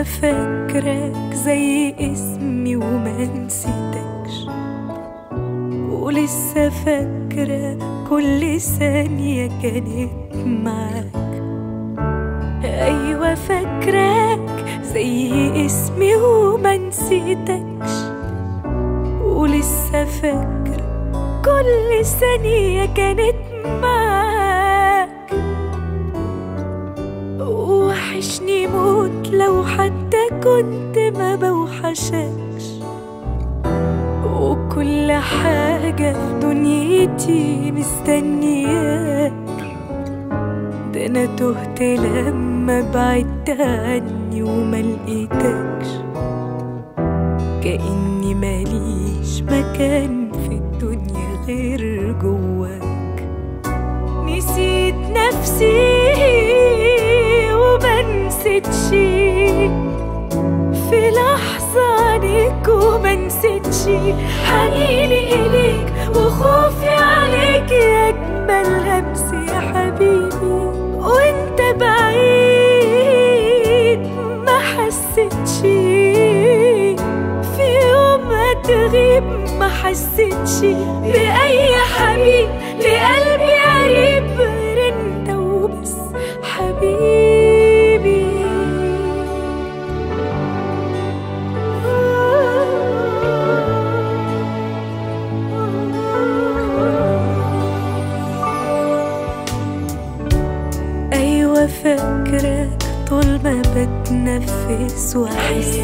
أيوة فاكرك زي اسمي وما نسيتكش ولسه فاكرة كل ثانية كانت معاك أيوة فاكرك زي اسمي وما نسيتكش ولسه فاكرة كل ثانية كانت معاك وحشني موت لو حتى كنت ما بوحشكش وكل حاجة في دنيتي مستنياك ده أنا تهت لما بعدت عني وما لقيتكش كأني ماليش مكان في الدنيا غير جواك نسيت نفسي وما نسيتش في لحظة عنك وما نسيتش حنيني إليك وخوفي عليك يا أجمل همس يا حبيبي وانت بعيد ما حسيتش في يوم ما تغيب ما حسيتش بأي حبيب لقلبي قريب غير انت وبس حبيبي أيوة فاكرك طول ما بتنفس وأحس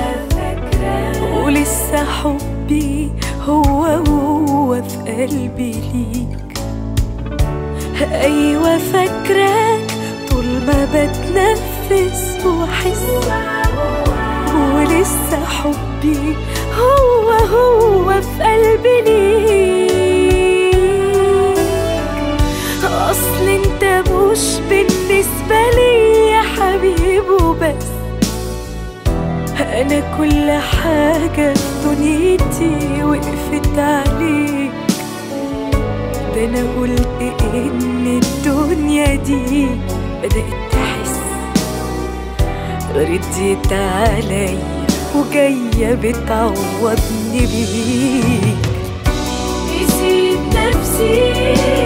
ولسه حبي هو هو في قلبي ليك أيوة فاكرك طول ما بتنفس وأحس ولسه حبي هو هو في قلبي ليك أصل انت مش بالنسبة لي يا حبيب وبس أنا كل حاجة في دنيتي وقفت عليك ده أنا قلت إن الدنيا دي بدأت تحس رديت عليا وجاية بتعوضني بيك نسيت نفسي